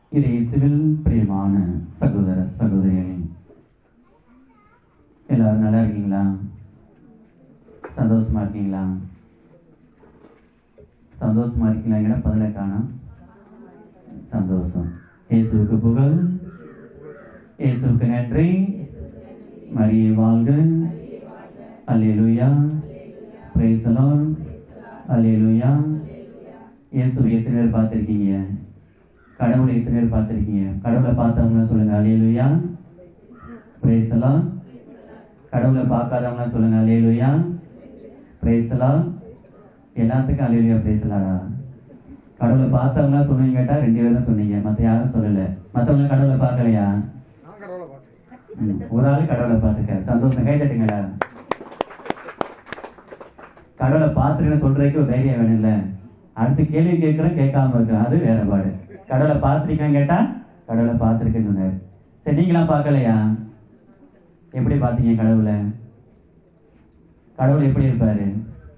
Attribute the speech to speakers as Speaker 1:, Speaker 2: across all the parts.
Speaker 1: இது இயேசுவில் பிரியமான சகோதர சகோதரிகளே எல்லாரும் நல்லா இருக்கீங்களா சந்தோஷமா இருக்கீங்களா சந்தோஷமா இருக்கீங்களா பதில காணோம் சந்தோஷம் இயேசுவுக்கு புகழ் இயேசுவுக்கு நன்றி மரியே வாழ்க அல்லேலூயா பிரைஸ் தி லார்ட் அல்லேலூயா இயேசுவை எத்தனை பேர் பார்த்துருக்கீங்க கடவுளை எத்தனை பேர் பார்த்துருக்கீங்க கடவுளை பார்த்தவங்க சொல்லுங்க அல்லேலூயா பிரைஸ் தி லார்ட் கடவுளை பார்க்காதவங்க சொல்லுங்க அல்லேலூயா பிரைஸ் தி லார்ட் எல்லாத்துக்கும் அல்லேலூயா பிரைஸ் தி லார்டா கடவுளை பார்த்தவங்க சொன்னீங்க கேட்டா ரெண்டு பேரும் தான் சொன்னீங்க மற்ற யாரும் சொல்லல மற்றவங்க கடவுளை பார்க்கலையா
Speaker 2: நான் கடவுளை பார்த்துருக்கேன்
Speaker 1: ம், ஒரு ஆள் கடவுளை பார்த்துக்க சந்தோஷம் கை தட்டுங்களா கடவுளை பார்த்துருக்கேன்னு சொல்றதுக்கு ஒரு தைரியம் வேணும்ல அடுத்து கேள்வி கேட்குறேன் கேட்காம இருக்கிறேன் அது வேறுபாடு கடவுளை பார்த்துருக்கேன்னு கேட்டா கடவுளை பார்த்துருக்கேன்னு சொன்னாரு சரி நீங்களாம் பார்க்கலையா எப்படி பார்த்தீங்க கடவுளை கடவுள் எப்படி இருப்பாரு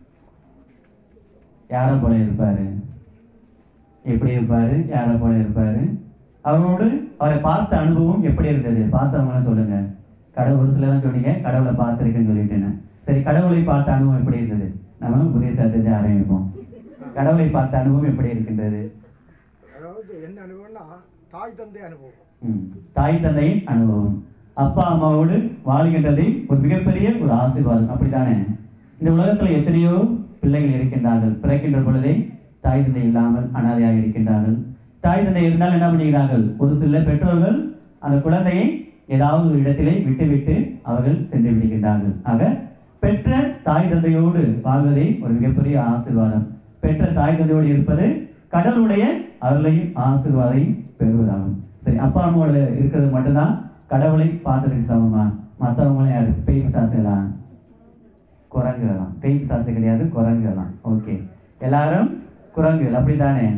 Speaker 1: யாரை போல இருப்பாரு எப்படி இருப்பாரு யாரை போல இருப்பாரு அவரோடு அவரை பார்த்த அனுபவம் எப்படி இருந்தது பார்த்தவங்க சொல்லுங்க கடவுள் ஒரு சிலர் சொன்னீங்க கடவுளை பார்த்துருக்கேன்னு சொல்லிட்டேன்னு சரி கடவுளை பார்த்த அனுபவம் எப்படி இருந்தது நம்ம புதிய சத்தத்தை ஆரம்பிப்போம் கடவுளை பார்த்த அனுபவம் எப்படி இருக்கின்றது
Speaker 2: அதாவது என்ன அனுபவம்னா தாய் தந்தை அனுபவம்
Speaker 1: ம். தாய் தந்தையின் அனுபவம் அப்பா அம்மாவோடு வாழ்கின்றதை ஒரு மிகப்பெரிய ஒரு ஆசீர்வாதம் அப்படித்தானே இந்த உலகத்துல எத்தனையோ பிள்ளைகள் இருக்கின்றார்கள் பிறக்கின்ற பொழுதே தாய் தந்தை இல்லாமல் அனாதையாக இருக்கின்றார்கள் தாய் தந்தை இருந்தால் என்ன பண்ணுகிறார்கள் ஒரு சில பெற்றோர்கள் அந்த குழந்தையை ஏதாவது ஒரு இடத்திலே விட்டுவிட்டு அவர்கள் சென்று விடுகின்றார்கள் ஆக பெற்ற தாய் தந்தையோடு வாழ்வதே ஒரு மிகப்பெரிய ஆசீர்வாதம் பெற்ற தாய் தந்தையோடு இருப்பது கடவுளுடைய அருளையும் ஆசீர்வாதையும் பெறுவதாகும் சரி அப்பா அம்மாவோட இருக்கிறது மட்டும்தான் கடவுளை பார்த்ததுக்கு சமமா மற்றவங்களும் யாரு பேய் பிசாசுகளா குரங்குகளாம் பேய் பிசாசு கிடையாது குரங்குகளாம் ஓகே எல்லாரும் குரங்குகள் அப்படித்தானே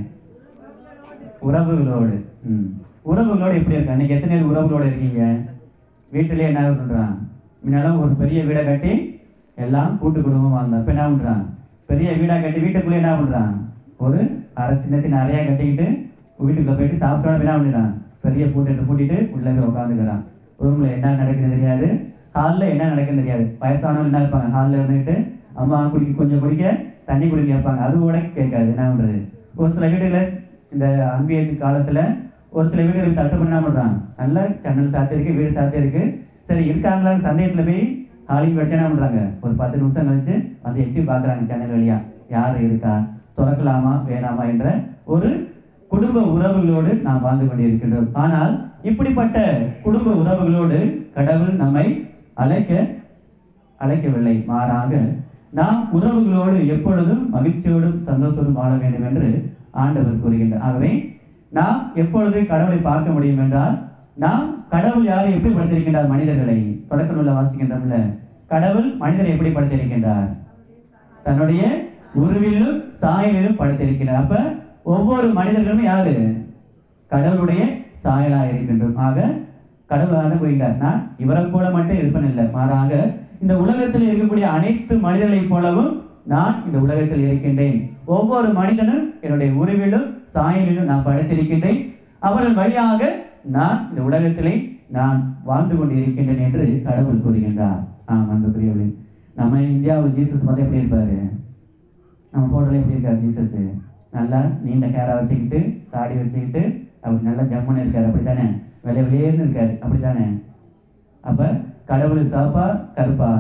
Speaker 1: உறவுகளோடு ம் உறவுகளோடு எப்படி இருக்கு அன்னைக்கு எத்தனை பேர் உறவுகளோடு இருக்கீங்க வீட்டிலே என்ன பண்றான் முன்னாலும் ஒரு பெரிய வீடை கட்டி எல்லாம் கூட்டு குடும்பம் வாழ்ந்தான் இப்ப என்ன பண்றான் பெரிய வீடா கட்டி வீட்டுக்குள்ளே என்ன பண்றான் ஒரு அரை சின்ன சின்ன அறையா கட்டிக்கிட்டு வீட்டுக்குள்ள போயிட்டு சாப்பிட்டோம் என்ன பண்ணிடான் பெரிய பூட்டிட்டு பூட்டிட்டு உள்ள போய் உட்காந்துக்கிறான் ரூம்ல என்ன நடக்குதுன்னு தெரியாது ஹாலில் என்ன நடக்குதுன்னு தெரியாது வயசானவங்க என்ன இருப்பாங்க ஹாலில் இருந்துட்டு அம்மா குடிக்க கொஞ்சம் குடிக்க தண்ணி குடிக்க வைப்பாங்க அது கூட கேட்காது என்ன பண்றது ஒரு சில வீடுகளில் இந்த அன்பியல் காலத்துல ஒரு சில வீடுகளுக்கு தட்டு பண்ண பண்றான் நல்ல ஜன்னல் சாத்தி இருக்கு வீடு சாத்தி இருக்கு சரி இருக்காங்களான்னு சந்தேகத்துல போய் ஹாலிங் வச்சு என்ன பண்றாங்க ஒரு பத்து நிமிஷம் கழிச்சு வந்து எட்டி பாக்குறாங்க ஜன்னல் வழியா யார் இருக்கா திறக்கலாமா வேணாமா என்ற ஒரு குடும்ப உறவுகளோடு நாம் வாழ்ந்து கொண்டிருக்கின்றோம் ஆனால் இப்படிப்பட்ட குடும்ப உறவுகளோடு கடவுள் நம்மை அழைக்க அழைக்கவில்லை மாறாக நாம் உறவுகளோடு எப்பொழுதும் மகிழ்ச்சியோடும் சந்தோஷத்தோடும் வாழ வேண்டும் என்று ஆண்டவர் கூறுகின்றார் ஆகவே நாம் எப்பொழுது கடவுளை பார்க்க முடியும் என்றால் நாம் கடவுள் யாரை எப்படி படுத்திருக்கின்றார் மனிதர்களை தொடக்க நூல்ல வாசிக்கின்றோம்ல கடவுள் மனிதரை எப்படி படுத்திருக்கின்றார் தன்னுடைய உருவிலும் சாயலிலும் படுத்திருக்கிறார் அப்ப ஒவ்வொரு மனிதர்களும் யாரு கடவுளுடைய சாயலா இருக்கின்றோம் ஆக கடவுள் அனுபவிக்கிறார் நான் இவரை போல மட்டும் இருப்பேன் இல்லை மாறாக இந்த உலகத்தில் இருக்கக்கூடிய அனைத்து மனிதர்களைப் போலவும் நான் இந்த உலகத்தில் இருக்கின்றேன் ஒவ்வொரு மனிதனும் என்னுடைய உருவிலும் சாயலிலும் நான் படைத்திருக்கின்றேன் அவர்கள் வழியாக நான் இந்த உலகத்திலே நான் வாழ்ந்து கொண்டு இருக்கின்றேன் என்று கடவுள் கூறுகின்றார் ஆம் அன்புக்குரியவர்களே நம்ம இந்தியாவில் ஜீசஸ் வந்து எப்படி இருப்பாரு நம்ம போட்டோல எப்படி இருக்காரு ஜீசஸ் நல்லா நீண்ட கேரா வச்சுக்கிட்டு தாடி வச்சுக்கிட்டு அப்படி நல்லா ஜம்முன்னு இருக்காரு அப்படித்தானே வெள்ளை வெளியேன்னு இருக்காரு அப்படித்தானே அப்ப கடவுள் சிவப்பா கருப்பா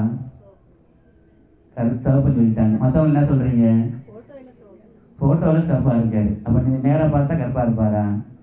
Speaker 1: கரு சிவப்பு சொல்லிட்டாங்க மத்தவங்க என்ன சொல்றீங்க போட்டோல சிவப்பா இருக்காரு அப்ப நீங்க நேரா பார்த்தா கருப்பா இருப்பாரா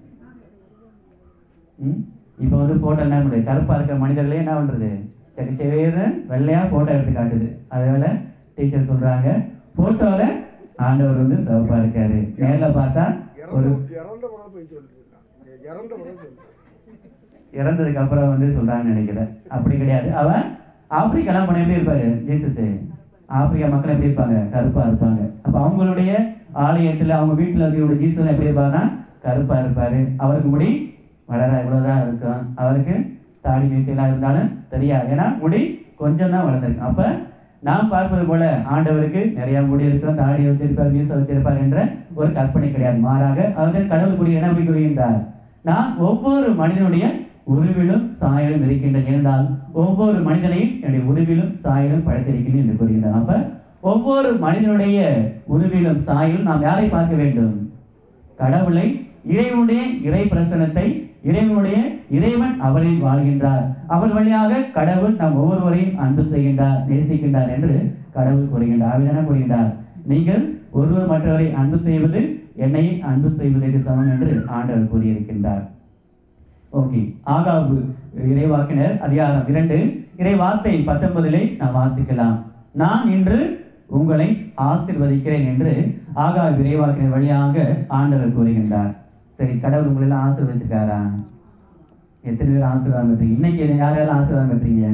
Speaker 1: ம் இப்போ வந்து போட்டோ என்ன பண்ணுது கருப்பா இருக்க மனிதர்களே என்ன பண்றது சரி சேவேன்னு வெள்ளையா போட்டோ எடுத்து காட்டுது அதனால டீச்சர் சொல்றாங்க போட்டோல ஆண்டவர் வந்து சிவப்பா இருக்காரு நேர்ல பார்த்தா ஒரு
Speaker 2: இறந்த இறந்த உடனே போய் சொல்லிட்டு இருக்கான் இறந்த உடனே சொல்லிட்டு
Speaker 1: இறந்ததுக்கு அப்புறம் வந்து சொல்றாங்கன்னு நினைக்கிறேன் அப்படி கிடையாது அவன் ஆப்பிரிக்காலாம் போன எப்படி இருப்பாரு ஜீசஸ் ஆப்பிரிக்கா மக்கள் எப்படி இருப்பாங்க கருப்பா இருப்பாங்க அப்ப அவங்களுடைய ஆலயத்துல அவங்க வீட்டுல இருக்கக்கூடிய ஜீசஸ் எப்படி இருப்பாருன்னா கருப்பா இருப்பாரு அவருக்கு முடி வளர இவ்வளவுதான் இருக்கும் அவருக்கு தாடி மீசையெல்லாம் இருந்தாலும் தெரியாது ஏன்னா முடி கொஞ்சம் தான் வளர்ந்துருக்கும் அப்ப நாம் பார்ப்பது போல ஆண்டவருக்கு நிறைய முடி இருக்கும் தாடி வச்சிருப்பார் மீசை வச்சிருப்பார் என்ற ஒரு கற்பனை கிடையாது மாறாக அவர் கடவுள் கூடிய என்ன அப்படி கூறுகின்றார் நான் ஒவ்வொரு மனிதனுடைய உருவிலும் சாயலும் இருக்கின்றேன் என்றால் ஒவ்வொரு மனிதனையும் என்னுடைய உருவிலும் சாயலும் படைத்திருக்கிறேன் என்று கூறுகின்றார் அப்ப ஒவ்வொரு மனிதனுடைய உருவிலும் சாயலும் நாம் யாரை பார்க்க வேண்டும் கடவுளை இறைவனுடைய இறை பிரசனத்தை இறைவனுடைய இறைவன் அவரில் வாழ்கின்றார் அவர் வழியாக கடவுள் நம் ஒவ்வொருவரையும் அன்பு செய்கின்றார் நேசிக்கின்றார் என்று கடவுள் கூறுகின்றார் ஆவிதான கூறுகின்றார் நீங்கள் ஒருவர் மற்றவரை அன்பு செய்வது என்னை அன்பு செய்வதற்கு சமம் என்று ஆண்டவர் கூறியிருக்கின்றார் ஓகே ஆகாபு இறைவாக்கினர் அதிகாரம் இரண்டு இறை வார்த்தை பத்தொன்பதிலே நாம் வாசிக்கலாம் நான் இன்று உங்களை ஆசிர்வதிக்கிறேன் என்று ஆகாபு இறைவாக்கினர் வழியாக ஆண்டவர் கூறுகின்றார் சரி கடவுள் உங்களை எல்லாம் ஆசீர்வதிச்சிருக்காரா எத்தனை பேர் ஆசீர்வாதம் பெற்றீங்க இன்னைக்கு யாரெல்லாம் ஆசீர்வாதம் பெற்றீங்க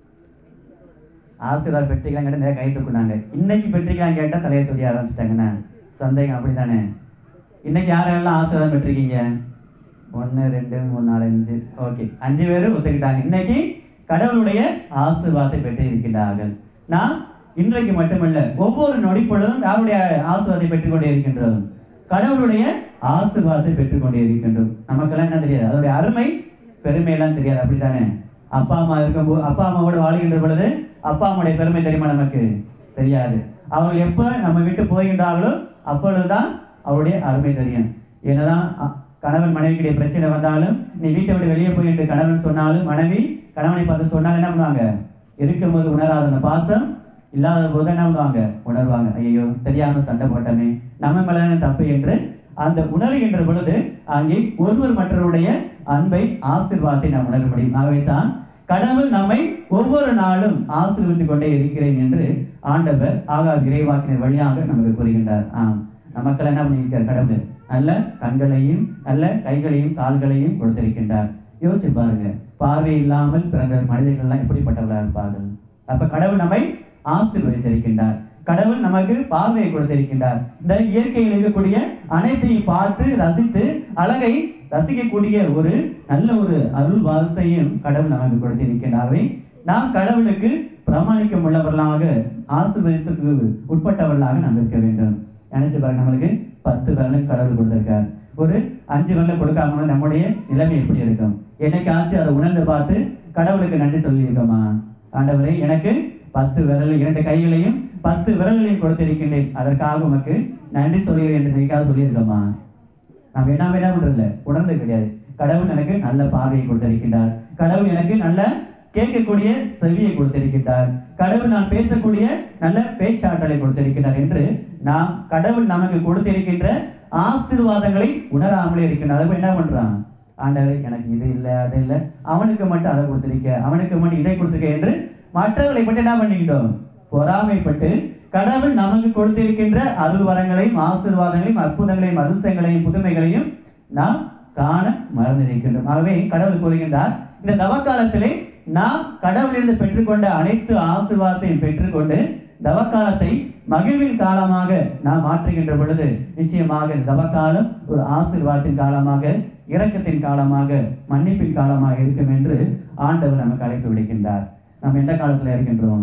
Speaker 1: ஆசீர்வாதம் பெற்றீங்களா கேட்டால் நிறைய கை தூக்குனாங்க இன்னைக்கு பெற்றீங்களான்னு கேட்டால் தலையை சொல்லி ஆரம்பிச்சிட்டாங்கண்ணா சந்தேகம் அப்படிதானே இன்னைக்கு யாரெல்லாம் ஆசீர்வாதம் பெற்றிருக்கீங்க ஒன்று ரெண்டு மூணு நாலு அஞ்சு ஓகே அஞ்சு பேரும் ஒத்துக்கிட்டாங்க இன்னைக்கு கடவுளுடைய ஆசீர்வாதத்தை பெற்று இருக்கின்றார்கள் நான் இன்றைக்கு மட்டுமல்ல ஒவ்வொரு நொடி பொழுதும் யாருடைய ஆசீர்வாதத்தை பெற்றுக்கொண்டே இருக்கின்றோம் கடவுளுடைய ஆசீர்வாதத்தை பெற்றுக்கொண்டே இருக்கின்றோம் நமக்கெல்லாம் என்ன தெரியாது அதோடைய அருமை பெருமையெல்லாம் தெரியாது அப்படித்தானே அப்பா அம்மா இருக்கும்போது அப்பா அம்மாவோட வாழ்கின்ற பொழுது அப்பா அம்மாவுடைய பெருமை தெரியுமா நமக்கு தெரியாது அவங்க எப்போ நம்ம விட்டு போகின்றார்களோ அப்பொழுதுதான் அவருடைய அருமை தெரியும் என்னதான் அ- கணவன் மனைவிக்குடைய பிரச்சனை வந்தாலும் நீ வீட்டை விட்டு வெளியே போய் என்று கணவன் சொன்னாலும் மனைவி கணவனை பார்த்து சொன்னாலும் என்ன பண்ணுவாங்க இருக்கும்போது உணராத அந்த பாசம் இல்லாத போது என்ன பண்ணுவாங்க உணர்வாங்க ஐயோ தெரியாம சண்டை போட்டமே நம்ம மேலான தப்பு என்று அந்த உணர்கின்ற பொழுது அங்கே ஒருவர் மற்றவருடைய அன்பை ஆசீர்வாதத்தை நாம் உணர முடியும் ஆகவே தான் கடவுள் நம்மை ஒவ்வொரு நாளும் ஆசீர்வதித்துக் கொண்டே இருக்கிறேன் என்று ஆண்டவர் ஆகாத இறைவாக்கினர் வழியாக நமக்கு கூறுகின்றார் ஆம் நமக்கெல்லாம் என்ன பண்ணியிருக்கார் கடவுள் நல்ல கண்களையும் நல்ல கைகளையும் கால்களையும் கொடுத்திருக்கின்றார் யோசிச்சு பாருங்க பார்வை இல்லாமல் பிறந்த மனிதர்கள் எல்லாம் எப்படிப்பட்டவர்களாக இருப்பார்கள் அப்ப கடவுள் நம்மை ஆசீர்வதித்திருக்கின்றார் கடவுள் நமக்கு பார்வையை கொடுத்திருக்கின்றார் இந்த இயற்கையில் இருக்கக்கூடிய அனைத்தையும் பார்த்து ரசித்து அழகை ரசிக்கக்கூடிய ஒரு நல்ல ஒரு அருள் வார்த்தையும் கடவுள் நமக்கு கொடுத்திருக்கின்றாரே நாம் கடவுளுக்கு பிரமாணிக்கம் உள்ளவர்களாக ஆசீர்வதித்துக்கு உட்பட்டவர்களாக நாம் இருக்க வேண்டும் நினைச்சு பாருங்க நம்மளுக்கு பத்து விரலும் கடவுள் கொடுத்திருக்கார் ஒரு அஞ்சு விரல கொடுக்காம நம்முடைய நிலைமை எப்படி இருக்கும் என்னைக்காச்சும் அதை உணர்ந்து பார்த்து கடவுளுக்கு நன்றி சொல்லியிருக்கோமா ஆண்டவரே எனக்கு பத்து விரல் இரண்டு கைகளையும் பத்து விரல்களையும் கொடுத்திருக்கின்றேன் அதற்காக உமக்கு நன்றி சொல்கிறேன் என்று நீக்காக சொல்லியிருக்கோமா நாம் என்ன என்ன பண்றதில்ல உணர்ந்து கிடையாது கடவுள் எனக்கு நல்ல பார்வையை கொடுத்திருக்கின்றார் கடவுள் எனக்கு நல்ல கேட்கக்கூடிய செவியை கொடுத்திருக்கின்றார் கடவுள் நான் பேசக்கூடிய நல்ல பேச்சாற்றலை கொடுத்திருக்கின்றார் என்று நாம் கடவுள் நமக்கு கொடுத்திருக்கின்ற ஆசீர்வாதங்களை உணராமலே இருக்கின்றார் அதுக்கு என்ன பண்றான் ஆண்டவர் எனக்கு இது இல்லை அது இல்லை அவனுக்கு மட்டும் அதை கொடுத்திருக்க அவனுக்கு மட்டும் இதை கொடுத்திருக்க என்று மற்றவர்களை மட்டும் என்ன பண்ணிக்கிட்டோம் பொறாமைப்பட்டு கடவுள் நமக்கு கொடுத்திருக்கின்ற அருள் வரங்களையும் ஆசீர்வாதங்களையும் அற்புதங்களையும் அதிர்ஷ்டங்களையும் புதுமைகளையும் நாம் காண மறந்திருக்கின்றோம் ஆகவே கடவுள் கூறுகின்றார் இந்த தவக்காலத்திலே நாம் கடவுளிலிருந்து பெற்றுக்கொண்ட அனைத்து ஆசீர்வாதத்தையும் பெற்றுக்கொண்டு தவக்காலத்தை மகிழ்வின் காலமாக நாம் மாற்றுகின்ற பொழுது நிச்சயமாக இந்த தவக்காலம் ஒரு ஆசீர்வாதத்தின் காலமாக இரக்கத்தின் காலமாக மன்னிப்பின் காலமாக இருக்கும் என்று ஆண்டவர் நமக்கு அழைப்பு விடுக்கின்றார் நாம் எந்த காலத்துல இருக்கின்றோம்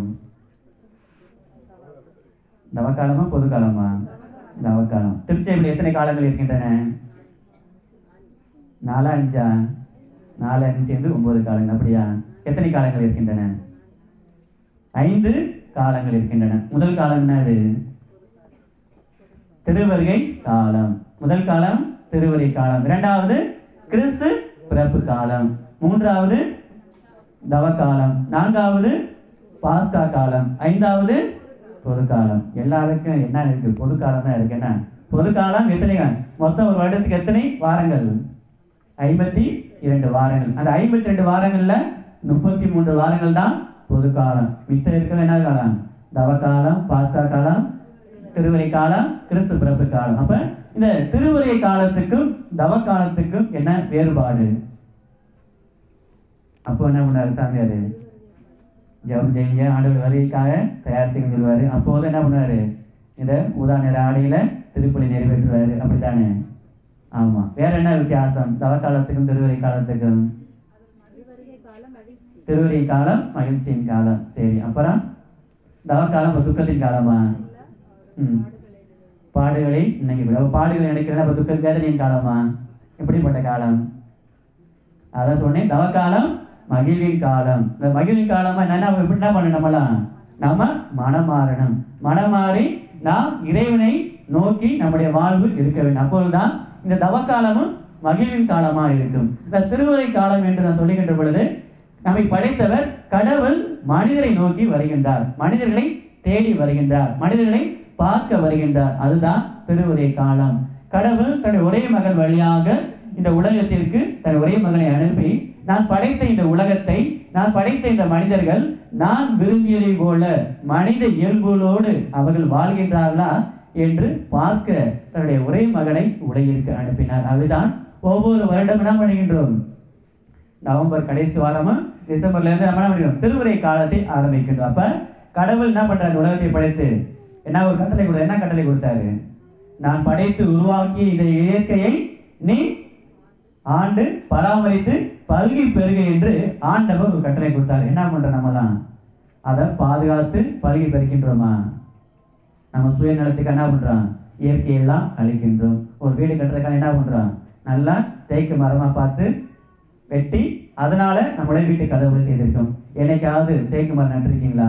Speaker 1: தவக்காலமா பொது காலமா தவக்காலம் திருச்செயவில் எத்தனை காலங்கள் இருக்கின்றன நாலா அஞ்சா நாலு அஞ்சு சேர்ந்து ஒன்பது காலங்கள் அப்படியா எத்தனை காலங்கள் இருக்கின்றன ஐந்து காலங்கள் இருக்கின்றன முதல் காலம் என்னது திருவருகை காலம் முதல் காலம் திருவருகை காலம் இரண்டாவது கிறிஸ்து பிறப்பு காலம் மூன்றாவது தவக்காலம் நான்காவது பாஸ்கா காலம் ஐந்தாவது பொது காலம் எல்லாருக்கும் என்ன இருக்கு பொது காலம் தான் இருக்கு என்ன பொது காலம் எத்தனை மொத்தம் ஒரு வருடத்துக்கு எத்தனை வாரங்கள் ஐம்பத்தி இரண்டு வாரங்கள் அந்த ஐம்பத்தி ரெண்டு வாரங்கள்ல முப்பத்தி மூன்று வாரங்கள் தான் பொது காலம் மித்த இருக்கிற என்ன காலம் தவக்காலம் பாஸ்கா காலம் திருவரை காலம் கிறிஸ்து பிறப்பு காலம் அப்ப இந்த திருவரை காலத்துக்கும் தவக்காலத்துக்கும் என்ன வேறுபாடு அப்போ என்ன பண்ணாரு சாமியாரு ஜெபம் செய்யுங்க ஆண்டவர் வருகைக்காக தயார் செய்ய சொல்லுவாரு அப்போது என்ன பண்ணுவாரு இந்த ஊதா நிற ஆடையில திருப்பலி நிறைவேற்றுவாரு அப்படித்தானே ஆமா வேற என்ன வித்தியாசம் தவக்காலத்துக்கும் திருவரை காலத்துக்கும் திருவரை காலம் மகிழ்ச்சியின் காலம் சரி அப்புறம் தவக்காலம் அப்ப துக்கத்தின் காலமா ம் பாடுகளை இன்னைக்கு விட பாடுகளை நினைக்கிறேன் அப்ப துக்க வேதனையின் காலமா எப்படிப்பட்ட காலம் அதான் சொன்னேன் தவக்காலம் மகிழ்வின் காலம் இந்த மகிழ்வின் காலமா என்னன்னா எப்படி என்ன பண்ணணும் நம்மலாம் நம்ம மனம் மாறணும் மனம் மாறி நாம் இறைவனை நோக்கி நம்முடைய வாழ்வு இருக்க வேண்டும் அப்பொழுதுதான் இந்த தவக்காலமும் மகிழ்வின் காலமா இருக்கும் இந்த திருவரை காலம் என்று நான் சொல்லுகின்ற பொழுது நம்மை படைத்தவர் கடவுள் மனிதரை நோக்கி வருகின்றார் மனிதர்களை தேடி வருகின்றார் மனிதர்களை பார்க்க வருகின்றார் அதுதான் திருவுரை காலம் கடவுள் தன்னுடைய ஒரே மகன் வழியாக இந்த உலகத்திற்கு தன் ஒரே மகனை அனுப்பி நான் படைத்த இந்த உலகத்தை நான் படைத்த இந்த மனிதர்கள் நான் விரும்பியதை போல மனித இயல்புகளோடு அவர்கள் வாழ்கின்றார்களா என்று பார்க்க தன்னுடைய ஒரே மகனை உலகிற்கு அனுப்பினார் அதுதான் ஒவ்வொரு வருடம் என்ன பண்ணுகின்றோம் நவம்பர் கடைசி வாரமும் டிசம்பர்ல இருந்து நம்ம என்ன பண்ணிடுவோம் திருவுரை காலத்தை ஆரம்பிக்கின்றோம் அப்ப கடவுள் என்ன பண்றாரு உலகத்தை படைத்து என்ன ஒரு கட்டளை கொடு என்ன கட்டளை கொடுத்தாரு நான் படைத்து உருவாக்கிய இந்த இயற்கையை நீ ஆண்டு பராமரித்து பல்கி பெருக என்று ஆண்டவர் ஒரு கட்டளை கொடுத்தாரு என்ன பண்ற நம்மலாம் அதை பாதுகாத்து பல்கி பெருக்கின்றோமா நம்ம சுயநலத்துக்கு என்ன பண்றோம் இயற்கையெல்லாம் அழிக்கின்றோம் ஒரு வீடு கட்டுறதுக்காக என்ன பண்றோம் நல்லா தேக்கு மரமா பார்த்து வெட்டி அதனால நம்முடைய வீட்டு கதவுகளை செய்திருக்கோம் என்னைக்காவது தேக்கு மரம் நட்டிருக்கீங்களா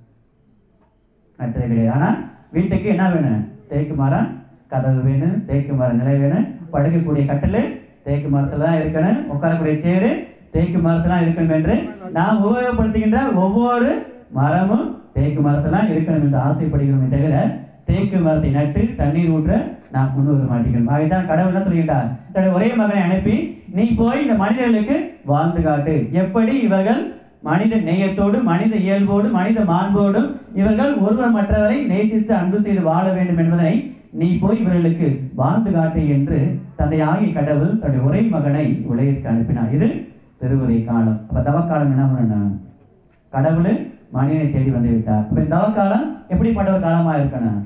Speaker 1: நட்டது கிடையாது ஆனா வீட்டுக்கு என்ன வேணும் தேக்கு மரம் கதவு வேணும் தேக்கு மரம் நிலை வேணும் படுக்கக்கூடிய கட்டில் தேக்கு மரத்துல தான் இருக்கணும் உட்காரக்கூடிய சேரு தேக்கு மரத்துல தான் இருக்கணும் என்று நாம் உபயோகப்படுத்துகின்ற ஒவ்வொரு மரமும் தேக்கு மரத்துல தான் இருக்கணும் என்று ஆசைப்படுகிறோமே தவிர தேக்கு மரத்தை நட்டு தண்ணீர் ஊற்ற நாம் முன்வர மாட்டேங்கிறோம் ஆகிதான் கடவுள் என்ன சொல்கின்றார் தன்னுடைய ஒரே மகனை அனுப்பி நீ போய் இந்த மனிதர்களுக்கு வாழ்ந்து காட்டு எப்படி இவர்கள் மனித நேயத்தோடு மனித இயல்போடு மனித மாண்போடும் இவர்கள் ஒருவர் மற்றவரை நேசித்து அன்பு செய்து வாழ வேண்டும் என்பதை நீ போய் இவர்களுக்கு வாழ்ந்து காட்டு என்று தந்தையாகிய கடவுள் தன்னுடைய ஒரே மகனை உலகிற்கு அனுப்பினார் இது திருவுரை காலம் அப்ப தவக்காலம் என்ன பண்ணணும் கடவுள் மனிதனை தேடி வந்து விட்டார் அப்ப இந்த தவக்காலம் எப்படிப்பட்ட ஒரு காலமா இருக்கணும்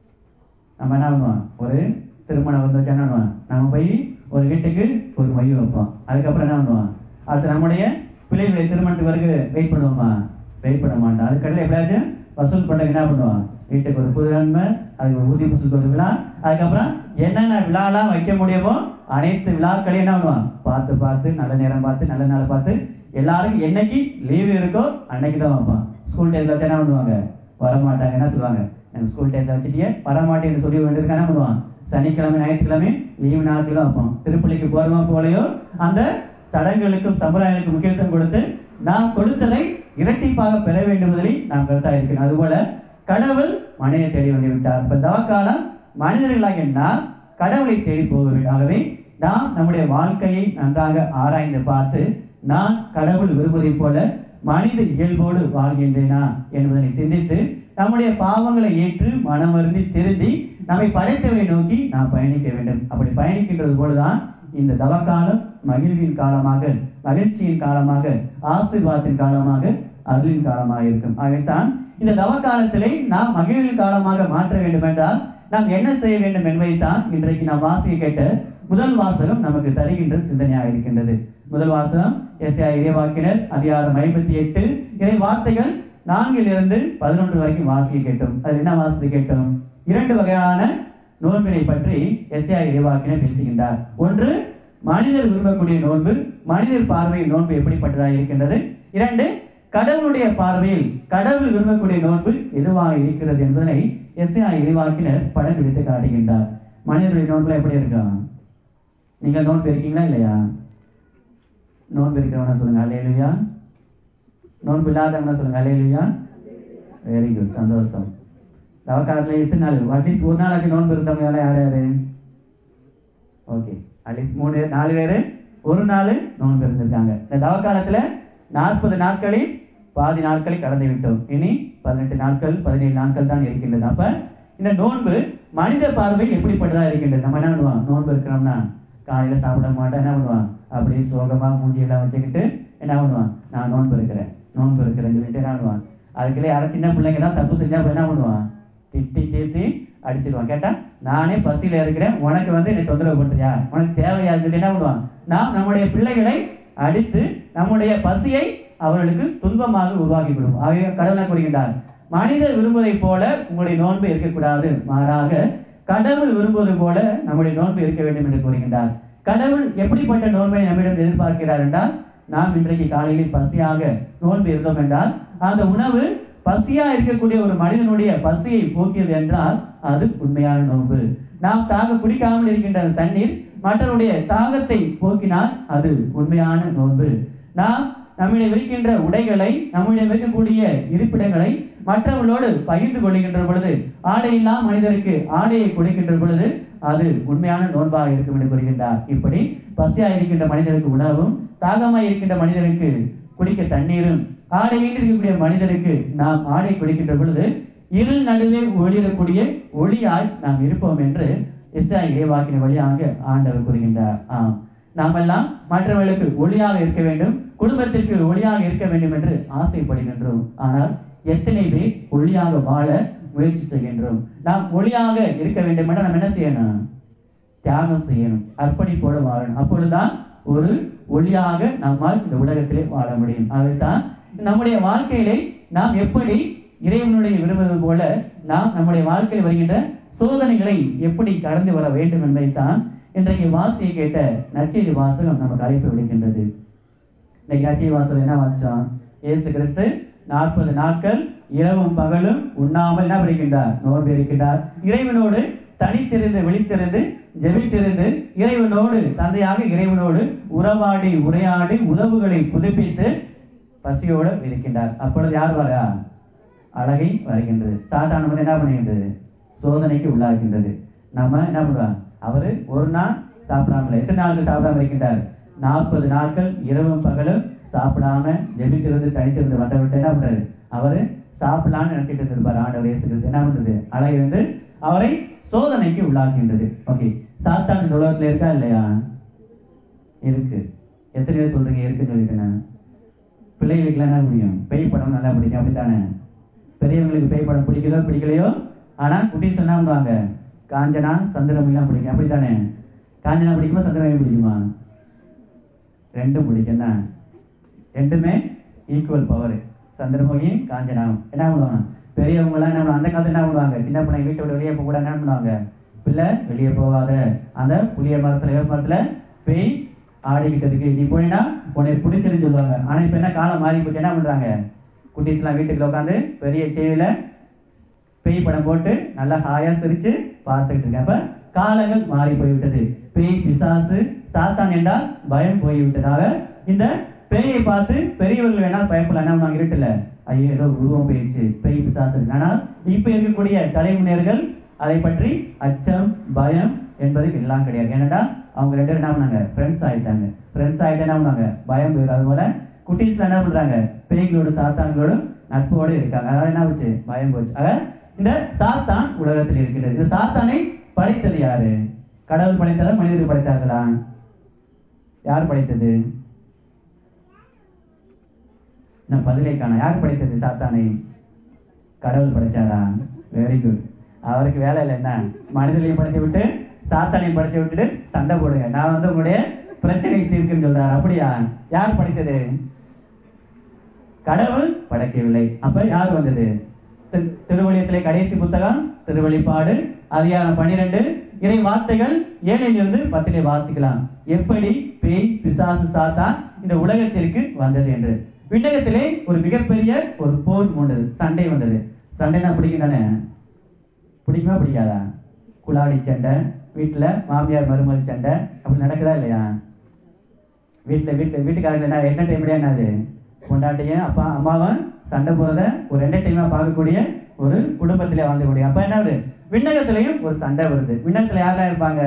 Speaker 1: நம்ம என்ன பண்ணுவோம் ஒரு திருமணம் வந்து வச்சா என்ன பண்ணுவோம் நம்ம போய் ஒரு வீட்டுக்கு ஒரு மையம் வைப்போம் அதுக்கப்புறம் என்ன பண்ணுவோம் அடுத்து நம்முடைய பிள்ளைகளுடைய திருமணத்துக்கு வரைக்கும் வெயிட் பண்ணுவோமா வெயிட் பண்ண மாட்டோம் அதுக்கடையில் எப்படியாச்சும் வசூல் பண்ண என்ன பண்ணுவோம் வீட்டுக்கு ஒரு புது நன்மை அதுக்கு ஒரு ஊதிய வசூல் ஒரு விழா அதுக்கப்புறம் என்னென்ன விழாலாம் வைக்க முடியுமோ அனைத்து விழாக்களையும் என்ன பண்ணுவான் பார்த்து பார்த்து நல்ல நேரம் பார்த்து நல்ல நாள் பார்த்து எல்லாருக்கும் என்னைக்கு லீவு இருக்கோ அன்னைக்கு தான் வைப்பான் ஸ்கூல் டைம்ல வச்சு என்ன பண்ணுவாங்க வரமாட்டாங்க என்ன சொல்லுவாங்க எனக்கு ஸ்கூல் டைம்ல வச்சுட்டியே வரமாட்டேன்னு சொல்லி வேண்டியிருக்கா என்ன பண்ணுவான் சனிக்கிழமை ஞாயிற்றுக்கிழமை லீவு நாட்களும் வைப்போம் திருப்பள்ளிக்கு போறோமா போலையோ அந்த சடங்குகளுக்கும் சம்பிரதாயங்களுக்கும் முக்கியத்துவம் கொடுத்து நாம் கொடுத்ததை இரட்டிப்பாக பெற வேண்டும் என்பதில் நாம் கருத்தாக இருக்கிறோம் அதுபோல கடவுள் மனிதனை தேடி வந்து விட்டார் இப்ப தவக்காலம் மனிதர்களாக நாம் கடவுளை தேடி போக வேண்டும் ஆகவே நாம் நம்முடைய வாழ்க்கையை நன்றாக ஆராய்ந்து பார்த்து நான் கடவுள் விரும்புவதைப் போல மனித இயல்போடு வாழ்கின்றேனா என்பதனை சிந்தித்து நம்முடைய பாவங்களை ஏற்று மனம் வருந்தி திருந்தி நம்மை படைத்தவரை நோக்கி நாம் பயணிக்க வேண்டும் அப்படி பயணிக்கின்றது போலதான் இந்த தவக்காலம் மகிழ்வின் காலமாக மகிழ்ச்சியின் காலமாக ஆசீர்வாதத்தின் காலமாக அருளின் காலமாக இருக்கும் ஆகத்தான் இந்த தவக்காலத்திலே நாம் மகிழ்வின் காலமாக மாற்ற வேண்டும் என்றால் நாம் என்ன செய்ய வேண்டும் என்பதைத்தான் இன்றைக்கு நாம் வாசிக்க கேட்ட முதல் வாசகம் நமக்கு தருகின்ற சிந்தனையாக இருக்கின்றது முதல் வாசகம் எஸ்ஐ இறைவாக்கினர் அதிகாரம் ஐம்பத்தி எட்டு இறை வார்த்தைகள் நான்கிலிருந்து பதினொன்று வரைக்கும் வாசிக்க கேட்டோம் அது என்ன வாசித்து கேட்டோம் இரண்டு வகையான நோன்பினை பற்றி எஸ்ஐ இறைவாக்கினர் பேசுகின்றார் ஒன்று மனிதர் விரும்பக்கூடிய நோன்பு மனிதர் பார்வையில் நோன்பு எப்படிப்பட்டதாக இருக்கின்றது இரண்டு கடவுளுடைய பார்வையில் கடவுள் விரும்பக்கூடிய நோன்பு எதுவாக இருக்கிறது என்பதனை எஸ்ஐ இறைவாக்கினர் படம் பிடித்து காட்டுகின்றார் மனிதருடைய நோன்புல எப்படி இருக்கான் நீங்க நோன்பு இருக்கீங்களா இல்லையா நோன்பு இருக்கிறவனா சொல்லுங்க அலையலுயா நோன்பு இல்லாதவங்க சொல்லுங்க அலையலுயா வெரி குட் சந்தோஷம் தவக்காலத்தில் எத்தனை நாள் அட்லீஸ்ட் ஒரு நாளைக்கு நோன்பு இருந்தவங்க எல்லாம் யார் யாரு ஓகே அட்லீஸ்ட் மூணு நாலு பேர் ஒரு நாள் நோன்பு இருந்திருக்காங்க இந்த தவக்காலத்தில் நாற்பது நாட்களில் பாதி நாட்களை கடந்து விட்டோம் இனி பதினெட்டு நாட்கள் பதினேழு நாட்கள் தான் இருக்கின்றது அப்ப இந்த நோன்பு மனித பார்வையில் எப்படிப்பட்டதா இருக்கின்றது நம்ம என்ன பண்ணுவோம் நோன்பு இருக்கிறோம்னா காலையில சாப்பிட மாட்டோம் என்ன பண்ணுவான் அப்படியே சோகமா மூஞ்சியெல்லாம் வச்சுக்கிட்டு என்ன பண்ணுவான் நான் நோன்பு இருக்கிறேன் நோன்பு இருக்கிறேன்னு சொல்லிட்டு என்ன பண்ணுவான் அதுக்குள்ளே யாரும் சின்ன பிள்ளைங்க தான் தப்பு செஞ்சா அப்ப என்ன பண்ணுவான் திட்டி தீர்த்தி அடிச்சிருவான் கேட்டா நானே பசியில இருக்கிறேன் உனக்கு வந்து என்னை தொந்தரவு பண்றியா உனக்கு தேவையா சொல்லிட்டு என்ன பண்ணுவான் நாம் நம்முடைய பிள்ளைகளை அடித்து நம்முடைய பசியை அவர்களுக்கு துன்பமாக உருவாக்கி விடும் ஆகவே கடவுளை கூறுகின்றார் மனிதர் விரும்புவதைப் போல உங்களுடைய நோன்பு இருக்கக்கூடாது மாறாக கடவுள் விரும்புவது போல நம்முடைய நோன்பு இருக்க வேண்டும் என்று கூறுகின்றார் கடவுள் எப்படிப்பட்ட நோன்பை நம்மிடம் எதிர்பார்க்கிறார் என்றால் நாம் இன்றைக்கு காலையில் பசியாக நோன்பு இருந்தோம் என்றால் அந்த உணவு பசியா இருக்கக்கூடிய ஒரு மனிதனுடைய பசியை போக்கியது என்றால் அது உண்மையான நோன்பு நாம் தாக குடிக்காமல் இருக்கின்ற அந்த தண்ணீர் மற்றவருடைய தாகத்தை போக்கினால் அது உண்மையான நோன்பு நாம் நம்மிடம் இருக்கின்ற உடைகளை நம்மிடம் இருக்கக்கூடிய இருப்பிடங்களை மற்றவர்களோடு பகிர்ந்து கொள்கின்ற பொழுது ஆடை இல்லா மனிதருக்கு ஆடையை கொடுக்கின்ற பொழுது அது உண்மையான நோன்பாக இருக்கும் என்று கூறுகின்றார் இப்படி பசியா இருக்கின்ற மனிதருக்கு உணவும் தாகமாய் இருக்கின்ற மனிதருக்கு குடிக்க தண்ணீரும் ஆடையின்றி இருக்கக்கூடிய மனிதருக்கு நாம் ஆடை கொடுக்கின்ற பொழுது இருள் நடுவே ஒளிரக்கூடிய ஒளியாய் நாம் இருப்போம் என்று இஸ்ராயல் இறைவாக்கின வழியாக ஆண்டவர் கூறுகின்றார் ஆம் நாம் எல்லாம் மற்றவர்களுக்கு ஒளியாக இருக்க வேண்டும் குடும்பத்திற்கு ஒளியாக இருக்க வேண்டும் என்று ஆசைப்படுகின்றோம் ஆனால் எத்தனை பேர் ஒளியாக வாழ முயற்சி செய்கின்றோம் நாம் ஒளியாக இருக்க வேண்டும் என்றால் நம்ம என்ன செய்யணும் தியாகம் செய்யணும் அர்ப்பணிப்போடு வாழணும் அப்பொழுதுதான் ஒரு ஒளியாக நம்மால் இந்த உலகத்திலே வாழ முடியும் அதைத்தான் நம்முடைய வாழ்க்கையிலே நாம் எப்படி இறைவனுடைய விரும்புவது போல நாம் நம்முடைய வாழ்க்கையில் வருகின்ற சோதனைகளை எப்படி கடந்து வர வேண்டும் என்பதைத்தான் இன்றைக்கு வாசியை கேட்ட நற்செய்தி வாசகம் நமக்கு அழைப்பு விடுக்கின்றது இன்னைக்கு நற்செய்தி வாசகம் என்ன வாசிச்சோம் இயேசு கிறிஸ்து நாற்பது நாட்கள் இரவும் பகலும் உண்ணாமல் என்ன இருக்கின்றார் நோன்பு இருக்கின்றார் இறைவனோடு தனித்திருந்து விழித்திருந்து ஜெபித்திருந்து இறைவனோடு தந்தையாக இறைவனோடு உறவாடி உரையாடி உறவுகளை புதுப்பித்து பசியோடு இருக்கின்றார் அப்பொழுது யார் வரா அழகை வருகின்றது சாத்தான வந்து என்ன பண்ணுகின்றது சோதனைக்கு உள்ளாகின்றது நம்ம என்ன பண்ணுறோம் அவரு ஒரு நாள் சாப்பிடாமல எத்தனை நாட்கள் சாப்பிடாம இருக்கின்றார் நாற்பது நாட்கள் இரவும் பகலும் சாப்பிடாம ஜெபித்திருந்து தனித்திருந்து வந்தவிட்டு என்ன பண்றாரு அவரு சாப்பிடலாம்னு நினைச்சிட்டு இருந்திருப்பார் ஆண்டவர் இயேசு கிறிஸ்து என்ன பண்றது அழகை வந்து அவரை சோதனைக்கு உள்ளாகின்றது ஓகே சாத்தான் இந்த உலகத்துல இருக்கா இல்லையா இருக்கு எத்தனை பேர் சொல்றீங்க இருக்குன்னு சொல்லிட்டு நான் பிள்ளைகளுக்கு என்ன முடியும் பேய் படம் நல்லா பிடிக்கும் அப்படித்தானே பெரியவங்களுக்கு பேய் படம் பிடிக்கலோ பிடிக்கலையோ ஆனா குட்டீஸ் என்ன பண்ணுவாங்க காஞ்சனா சந்திரமுகிலாம் பிடிக்கும் அப்படித்தானே காஞ்சனா பிடிக்குமா சந்திரமுகி பிடிக்குமா ரெண்டும் பிடிக்கும் என்ன ரெண்டுமே ஈக்குவல் பவர் சந்திரமுகி காஞ்சனாவும் என்ன பண்ணுவாங்க பெரியவங்களாம் என்ன பண்ணுவாங்க அந்த காலத்துல என்ன பண்ணுவாங்க சின்ன பிள்ளை வீட்டை விட்டு வெளியே போக கூட என்ன பண்ணுவாங்க பிள்ளை வெளியே போகாத அந்த புளிய மரத்துல வேப்ப மரத்துல பேய் ஆடிக்கிட்டு இருக்கு நீ போயினா உன்னை பிடிச்சிருந்து சொல்லுவாங்க ஆனா இப்ப என்ன காலம் மாறி போச்சு என்ன பண்றாங்க குட்டீஸ்லாம் வீட்டுக்குள்ள உட்காந்து பெரிய டிவியில பேய் படம் போட்டு நல்லா ஹாயா சிரிச்சு பார்த்துக்கிட்டு இருக்கேன் அப்ப காலங்கள் மாறி போய்விட்டது பேய் பிசாசு சாத்தான் என்றால் பயம் போய்விட்டதாக இந்த பேயை பார்த்து பெரியவர்கள் வேணால் பயப்படலாம் என்ன பண்ணுவாங்க இருட்டுல ஐயோ ஏதோ உருவம் போயிடுச்சு பேய் பிசாசு இருக்கு. ஆனால் இப்ப இருக்கக்கூடிய தலைமுறையர்கள் அதை பற்றி அச்சம் பயம் என்பது எல்லாம் கிடையாது ஏன்னா அவங்க ரெண்டு பேரும் என்ன பண்ணாங்க ஃப்ரெண்ட்ஸ் ஆயிட்டாங்க ஃப்ரெண்ட்ஸ் ஆயிட்டு என்ன பண்ணாங்க பயம் போயிடும் அது போல குட்டீஸ்ல என்ன பண்றாங்க பேய்களோடு சாத்தான்களோடும் நட்போடு இருக்காங்க அதனால என்ன போச்சு பயம் போச்சு ஆக இந்த சாத்தான் உலகத்தில் இருக்கிறது இந்த சாத்தானை படைத்தது யாரு கடவுள் படைத்ததா மனிதர்கள் படைத்தார்களா யார் படைத்தது நான் பதிலை காண யார் படைத்தது சாத்தானை கடவுள் படைச்சாரா வெரி குட் அவருக்கு வேலை இல்லை என்ன மனிதர்களையும் படைத்து விட்டு சாத்தானையும் படைத்து விட்டுட்டு சண்டை போடுங்க நான் வந்து உங்களுடைய பிரச்சனையை தீர்க்குன்னு சொல்றாரு அப்படியா யார் படைத்தது கடவுள் படைக்கவில்லை அப்ப யார் வந்தது திரு- திருவழியத்திலே கடைசி புத்தகம் திருவழிப்பாடு அதிகாரம் பன்னிரெண்டு இறை வார்த்தைகள் ஏழிலிருந்து பத்திலே வாசிக்கலாம் எப்படி பேய் பிசாசு சாத்தான் இந்த உலகத்திற்கு வந்தது என்று விண்ணகத்திலே ஒரு மிகப்பெரிய ஒரு போர் மூண்டது சண்டை வந்தது சண்டைனா பிடிக்கும் தானே பிடிக்குமா பிடிக்காதா குலாடி சண்டை வீட்டுல மாமியார் மருமகள் சண்டை அப்படி நடக்குதா இல்லையா வீட்டுல வீட்டுல வீட்டுக்காரங்க என்ன என்ன டைம்ல என்னது பொண்டாட்டியும் அப்பா அம்மாவும் சண்டை போறத ஒரு ரெண்டே டைமா பார்க்கக்கூடிய ஒரு குடும்பத்திலே வாழ்ந்துக்கூடிய அப்ப என்ன வருது விண்ணகத்திலையும் ஒரு சண்டை வருது விண்ணகத்துல யாரெல்லாம் இருப்பாங்க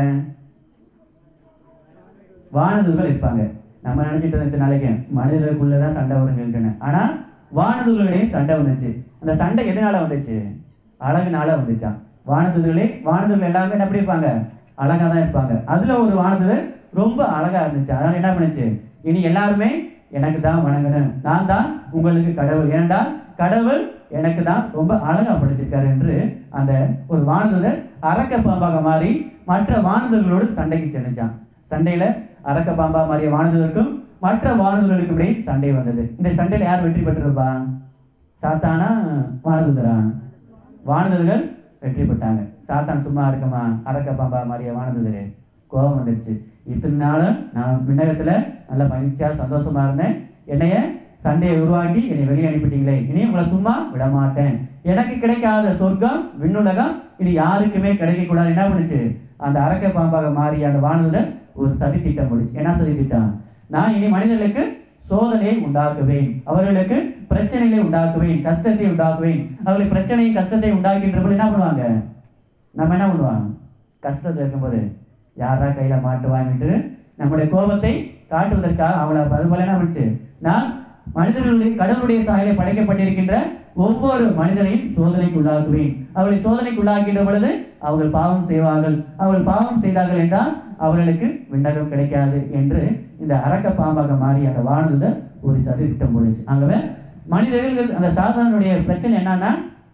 Speaker 1: வானதுகள் இருப்பாங்க நம்ம நினைச்சிட்டு இருந்த நாளைக்கு மனிதர்களுக்குள்ளதான் சண்டை வரும் சொல்லிட்டு ஆனா வானதுகளிடையும் சண்டை வந்துச்சு அந்த சண்டை எதனால வந்துச்சு அழகுனால வந்துச்சாம் வானதுகளே வானதுகள் எல்லாமே என்ன எப்படி இருப்பாங்க அழகா தான் இருப்பாங்க அதுல ஒரு வானதுகள் ரொம்ப அழகா இருந்துச்சு அதனால என்ன பண்ணுச்சு இனி எல்லாருமே எனக்கு தான் வணங்கணும் நான் தான் உங்களுக்கு கடவுள் ஏனென்றா கடவுள் எனக்கு தான் ரொம்ப அழகா படைச்சிருக்காரு என்று அந்த ஒரு வானதுதர் அரக்க பாம்பாக மாறி மற்ற வானதுகளோடு சண்டைக்கு சென்றுச்சான் சண்டையில அரக்க பாம்பா மாறிய வானதுதருக்கும் மற்ற வானதுகளுக்கும் இடையே சண்டை வந்தது இந்த சண்டையில யார் வெற்றி பெற்றிருப்பா சாத்தானா வானதுதரா வானதுதர்கள் வெற்றி பெற்றாங்க சாத்தான் சும்மா இருக்குமா அரக்க பாம்பா மாறிய வானதுதரே கோபம் வந்துருச்சு இத்தனை நாளும் நான் விண்ணகத்துல நல்ல மகிழ்ச்சியா சந்தோஷமா இருந்தேன் என்னைய சண்டையை உருவாக்கி என்னை வெளியே அனுப்பிட்டீங்களே இனி உங்களை சும்மா விட மாட்டேன் எனக்கு கிடைக்காத சொர்க்கம் விண்ணுலகம் இது யாருக்குமே கிடைக்க கூடாது என்ன பண்ணுச்சு அந்த அரக்க பாம்பாக மாறிய அந்த வானதுல ஒரு சதி திட்டம் முடிச்சு என்ன சதி திட்டம் நான் இனி மனிதர்களுக்கு சோதனையை உண்டாக்குவேன் அவர்களுக்கு பிரச்சனைகளை உண்டாக்குவேன் கஷ்டத்தை உண்டாக்குவேன் அவர்களுக்கு பிரச்சனையும் கஷ்டத்தை உண்டாக்கின்ற போது என்ன பண்ணுவாங்க நம்ம என்ன பண்ணுவோம் கஷ்டத்தில் இருக்கும்போது யாரா கையில மாட்டுவாங்கன்ட்டு நம்முடைய கோபத்தை காட்டுவதற்காக அவளை அது போல என்ன பண்ணுச்சு நான் மனிதர்களுடைய கடவுளுடைய சாயலை படைக்கப்பட்டிருக்கின்ற ஒவ்வொரு மனிதனையும் சோதனைக்கு உள்ளாக்குவேன் அவர்களை சோதனைக்கு உள்ளாக்கின்ற பொழுது அவர்கள் பாவம் செய்வார்கள் அவர்கள் பாவம் செய்தார்கள் என்றால் அவர்களுக்கு விண்ணகம் கிடைக்காது என்று இந்த அரக்க பாம்பாக மாறி அந்த வானதுல ஒரு சதி திட்டம் போடுச்சு ஆகவே மனிதர்கள் அந்த சாதாரணனுடைய பிரச்சனை என்னன்னா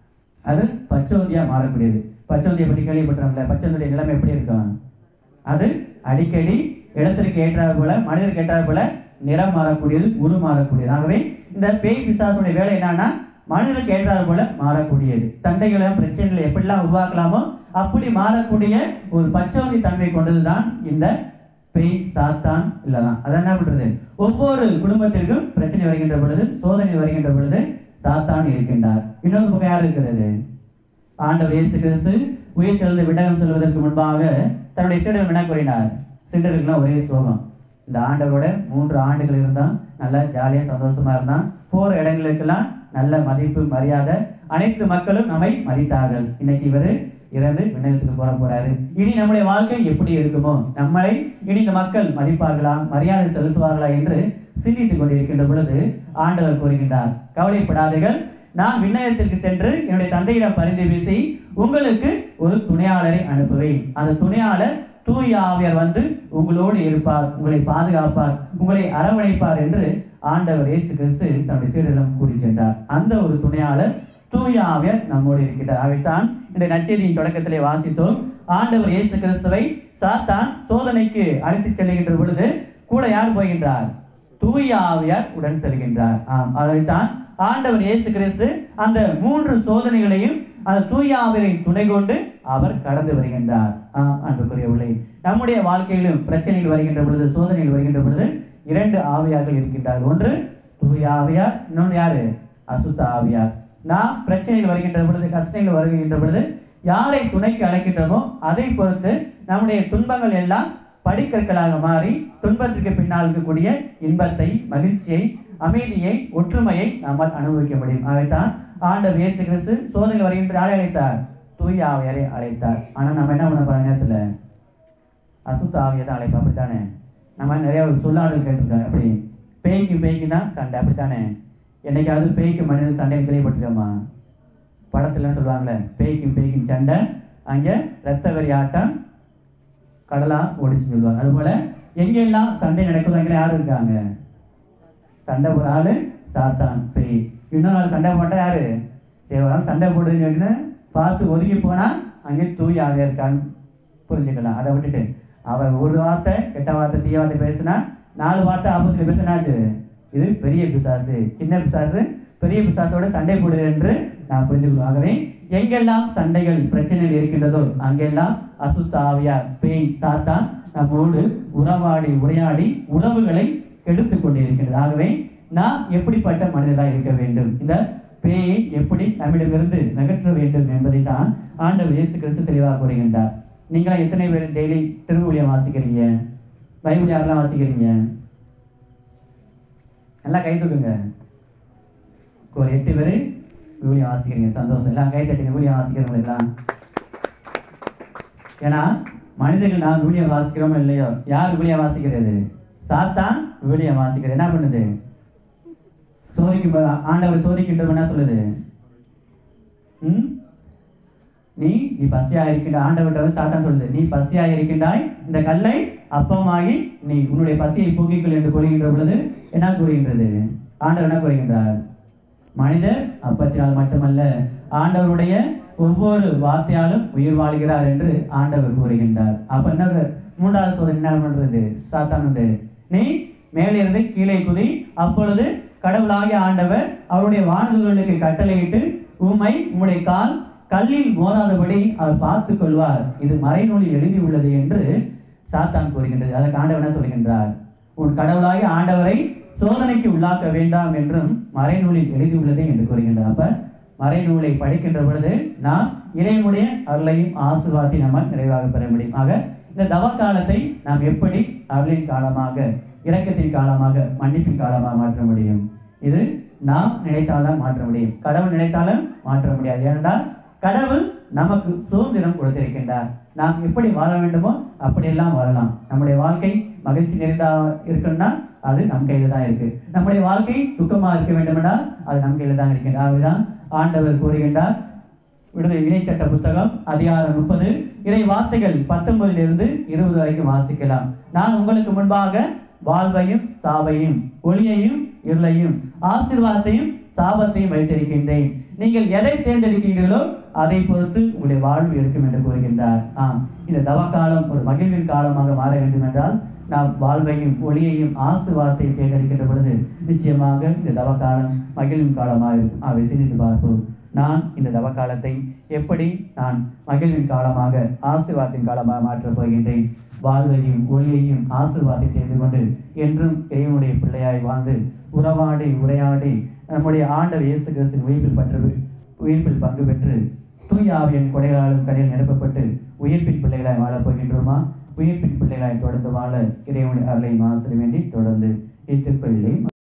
Speaker 1: அது பச்சோந்தியா மாறக்கூடியது பச்சோந்தியை பற்றி கேள்விப்பட்டோம்ல பச்சோந்தியுடைய நிலைமை எப்படி இருக்கும் அது அடிக்கடி இடத்திற்கு ஏற்றார் போல மனிதருக்கு ஏற்றார் போல நிறம் மாறக்கூடியது உரு மாறக்கூடியது ஆகவே இந்த பேய் பிசாசுடைய வேலை என்னன்னா மனிதருக்கு ஏற்றார் போல மாறக்கூடியது சண்டைகளை பிரச்சனைகளை எப்படிலாம் உருவாக்கலாமோ அப்படி மாறக்கூடிய ஒரு பச்சோந்தி தன்மை கொண்டதுதான் இந்த பேய் சாத்தான் இல்லதான் அதான் என்ன பண்றது ஒவ்வொரு குடும்பத்திற்கும் பிரச்சனை வருகின்ற பொழுது சோதனை வருகின்ற பொழுது சாத்தான் இருக்கின்றார் இன்னொரு பக்கம் யார் இருக்கிறது ஆண்டவர் இயேசு கிறிஸ்து உயிர் தெழுந்து விடகம் செல்வதற்கு முன்பாக தன்னுடைய சீடர்கள் என்ன கூறினார் சீடர்களுக்குலாம் ஒரே சோகம் இந்த ஆண்டவரோட மூன்று ஆண்டுகள் இருந்தான் நல்லா ஜாலியா சந்தோஷமா இருந்தான் போற இடங்களுக்கெல்லாம் நல்ல மதிப்பு மரியாதை அனைத்து மக்களும் நம்மை மதித்தார்கள் இன்னைக்கு இவரு இறந்து விண்ணகத்துக்கு போற போறாரு இனி நம்முடைய வாழ்க்கை எப்படி இருக்குமோ நம்மளை இனி இந்த மக்கள் மதிப்பார்களா மரியாதை செலுத்துவார்களா என்று சிந்தித்துக் கொண்டிருக்கின்ற பொழுது ஆண்டவர் கூறுகின்றார் கவலைப்படாதீர்கள் நான் விண்ணகத்திற்கு சென்று என்னுடைய தந்தையிடம் பரிந்து பேசி உங்களுக்கு ஒரு துணையாளரை அனுப்புவேன் அந்த துணையாளர் தூய ஆவியார் வந்து உங்களோடு இருப்பார் உங்களை பாதுகாப்பார் உங்களை அரவணைப்பார் என்று ஆண்டவர் இயேசு கிறிஸ்து தன்னுடைய சீடரிடம் கூறி சென்றார் அந்த ஒரு துணையாளர் தூய ஆவியார் நம்மோடு இருக்கிறார் அவைத்தான் இந்த நச்செய்தியின் தொடக்கத்திலே வாசித்தோம் ஆண்டவர் இயேசு கிறிஸ்துவை சாத்தான் சோதனைக்கு அழைத்துச் செல்லுகின்ற பொழுது கூட யார் போகின்றார் தூய ஆவியார் உடன் செல்கின்றார் ஆம் அதைத்தான் ஆண்டவர் இயேசு கிறிஸ்து அந்த மூன்று சோதனைகளையும் அந்த தூய ஆவியரின் துணை கொண்டு அவர் கடந்து வருகின்றார் ஆம் அன்புக்குரியவர்களே நம்முடைய வாழ்க்கையிலும் பிரச்சனைகள் வருகின்ற பொழுது சோதனைகள் வருகின்ற பொழுது இரண்டு ஆவியார்கள் இருக்கின்றார்கள் ஒன்று தூய ஆவியார் இன்னொன்று யாரு அசுத்த ஆவியார் நாம் பிரச்சனைகள் வருகின்ற பொழுது கஷ்டங்கள் வருகின்ற பொழுது யாரை துணைக்கு அழைக்கின்றோமோ அதை பொறுத்து நம்முடைய துன்பங்கள் எல்லாம் படிக்கற்களாக மாறி துன்பத்திற்கு பின்னால் இருக்கக்கூடிய இன்பத்தை மகிழ்ச்சியை அமைதியை ஒற்றுமையை நம்மால் அனுபவிக்க முடியும் அதைத்தான் ஆண்டவர் இயேசு கிறிஸ்து சோதனை வருகின்ற யாரை அழைத்தார் தூய ஆவியரை அழைத்தார் ஆனா நம்ம என்ன பண்ண போற நேரத்துல அசுத்த ஆவியை தான் அழைப்போம் அப்படித்தானே நம்ம நிறைய ஒரு சொல்லாடல் கேட்டிருக்கோம் அப்படி பேய்க்கு பேய்க்கு தான் சண்டை அப்படித்தானே என்னைக்காவது பேய்க்கு மனிதன் சண்டை கேள்விப்பட்டிருக்கோமா படத்துல சொல்லுவாங்களே பேய்க்கும் பேய்க்கும் சண்டை அங்கே ரத்த வெறி ஆட்டம் கடலா ஓடிச்சுன்னு சொல்லுவாங்க அதுபோல எங்கெல்லாம் சண்டை நடக்குதோ அங்கே யார் இருக்காங்க சண்டை ஒரு ஆளு சாத்தான் பேய் இன்னொரு ஆள் சண்டை போட்டா யாரு சரி ஒரு ஆள் சண்டை போடுறீங்கன்னு பார்த்து ஒதுங்கி போனா அங்கே தூய் ஆக இருக்கான்னு புரிஞ்சுக்கலாம் அதை விட்டுட்டு அவன் ஒரு வார்த்தை கெட்ட வார்த்தை தீய வார்த்தை பேசினா நாலு வார்த்தை ஆப்போசிட்ல பேசினாச்சு இது பெரிய பிசாசு சின்ன பிசாசு பெரிய பிசாசோட சண்டை போடுது என்று நான் புரிஞ்சுக்கணும் ஆகவே எங்கெல்லாம் சண்டைகள் பிரச்சனைகள் இருக்கின்றதோ அங்கெல்லாம் அசுத்த ஆவியார் பேய் சாத்தான் நம்மோடு உறவாடி உரையாடி உறவுகளை கெடுத்துக் கொண்டே இருக்கின்றது ஆகவே நாம் எப்படிப்பட்ட மனிதராக இருக்க வேண்டும் இந்த பேயை எப்படி நம்மிடமிருந்து நகற்ற வேண்டும் என்பதை தான் ஆண்டவர் இயேசு கிறிஸ்து தெளிவாக கூறுகின்றார் நீங்களாம் எத்தனை பேர் டெய்லி திருவிழியம் வாசிக்கிறீங்க பைபிள் யாரெல்லாம் வாசிக்கிறீங்க நல்லா கை தூக்குங்க ஒரு எட்டு பேர் விவிலியம் வாசிக்கிறீங்க சந்தோஷம் எல்லாம் கை தட்டுங்க விவிலியம் வாசிக்கிறவங்க எல்லாம் ஏன்னா மனிதர்கள் நான் விவிலியம் வாசிக்கிறோமோ இல்லையோ யார் விவிலியம் வாசிக்கிறது சாத்தான் விவிலியம் வாசிக்கிறது என்ன பண்ணுது சோதிக்கும் போது ஆண்டவர் சோதிக்கின்றது என்ன சொல்லுது ம் நீ நீ பசியா இருக்கின்ற ஆண்டவர்கிட்ட வந்து சாத்தான் சொல்லுது நீ பசியா இருக்கின்றாய் இந்த கல்லை அப்பமாகி நீ உன்னுடைய பசியை போக்கிக்கொள் என்று கூறுகின்ற பொழுது என்ன கூறுகின்றது ஆண்டவர் என்ன கூறுகின்றார் மனிதர் அப்பத்தினால் மட்டுமல்ல ஆண்டவருடைய ஒவ்வொரு வார்த்தையாலும் உயிர் வாழ்கிறார் என்று ஆண்டவர் கூறுகின்றார் அப்ப என்ன மூன்றாவது சோதனை என்ன பண்றது சாத்தான் வந்து நீ மேலே இருந்து கீழே குதி அப்பொழுது கடவுளாகிய ஆண்டவர் அவருடைய வானதுகளுக்கு கட்டளையிட்டு உம்மை உம்முடைய கால் கல்லில் மோதாதபடி அவர் பார்த்துக் கொள்வார் இது மறைநூலில் எழுதி உள்ளது என்று சாத்தான் கூறுகின்றது அதற்கு ஆண்டவர் என்ன சொல்கின்றார் உன் கடவுளாகிய ஆண்டவரை சோதனைக்கு உள்ளாக்க வேண்டாம் என்றும் மறைநூலில் எழுதியுள்ளதே என்று கூறுகின்றார் அப்ப மறைநூலை படிக்கின்ற பொழுது நாம் இறைவனுடைய அருளையும் ஆசீர்வாதத்தையும் நம்மால் நிறைவாக பெற முடியும் ஆக இந்த தவ காலத்தை நாம் எப்படி அருளின் காலமாக இரக்கத்தின் காலமாக மன்னிப்பின் காலமாக மாற்ற முடியும் இது நாம் நினைத்தால்தான் மாற்ற முடியும் கடவுள் நினைத்தாலும் மாற்ற முடியாது ஏனென்றால் கடவுள் நமக்கு சுதந்திரம் கொடுத்திருக்கின்றார் நாம் எப்படி வாழ வேண்டுமோ அப்படியெல்லாம் வாழலாம் நம்முடைய வாழ்க்கை மகிழ்ச்சி நிறைந்தா இருக்கணும்னா அது நம் கையில தான் இருக்கு நம்முடைய வாழ்க்கை துக்கமா இருக்க வேண்டுமென்றால் அது நம் கையில தான் இருக்கின்றது ஆகவேதான் ஆண்டவர் கூறுகின்றார் விடுதலை இணைச்சட்ட புத்தகம் அதிகாரம் முப்பது இறை வார்த்தைகள் பத்தொன்பதிலிருந்து இருபது வரைக்கும் வாசிக்கலாம் நான் உங்களுக்கு முன்பாக வாழ்வையும் சாவையும் ஒளியையும் இருளையும் ஆசீர்வாதத்தையும் சாபத்தையும் வைத்திருக்கின்றேன் நீங்கள் எதை தேர்ந்தெடுக்கிறீர்களோ அதை பொறுத்து உங்களுடைய வாழ்வு இருக்கும் என்று கூறுகின்றார் ஆம் இந்த தவக்காலம் ஒரு மகிழ்வின் காலமாக மாற வேண்டும் என்றால் நாம் வாழ்வையும் ஒளியையும் ஆசீர்வாதத்தையும் தேர்ந்தெடுக்கின்ற பொழுது நிச்சயமாக இந்த தவக்காலம் மகிழ்வின் காலமாக இருக்கும் அவை சிந்தித்து பார்ப்போம் நான் இந்த தவக்காலத்தை எப்படி நான் மகிழ்வின் காலமாக ஆசீர்வாதத்தின் காலமாக மாற்றப் போகின்றேன் வாழ்வையும் ஒளியையும் ஆசீர்வாதத்தை தெரிந்து கொண்டு என்றும் இறைவனுடைய பிள்ளையாய் வாழ்ந்து உறவாடி உரையாடி நம்முடைய ஆண்டவர் இயேசு கிறிஸ்துவின் உயிர்ப்பில் பற்று உயிர்ப்பில் பங்கு பெற்று தூய ஆவியின் கொடைகளாலும் கடையில் நிரப்பப்பட்டு உயிர்ப்பின் பிள்ளைகளாய் வாழப் போகின்றோமா உயிர்ப்பின் பிள்ளைகளாய் தொடர்ந்து வாழ இறைவனுடைய அருளை மாசல் வேண்டி தொடர்ந்து இத்திருப்பதிலே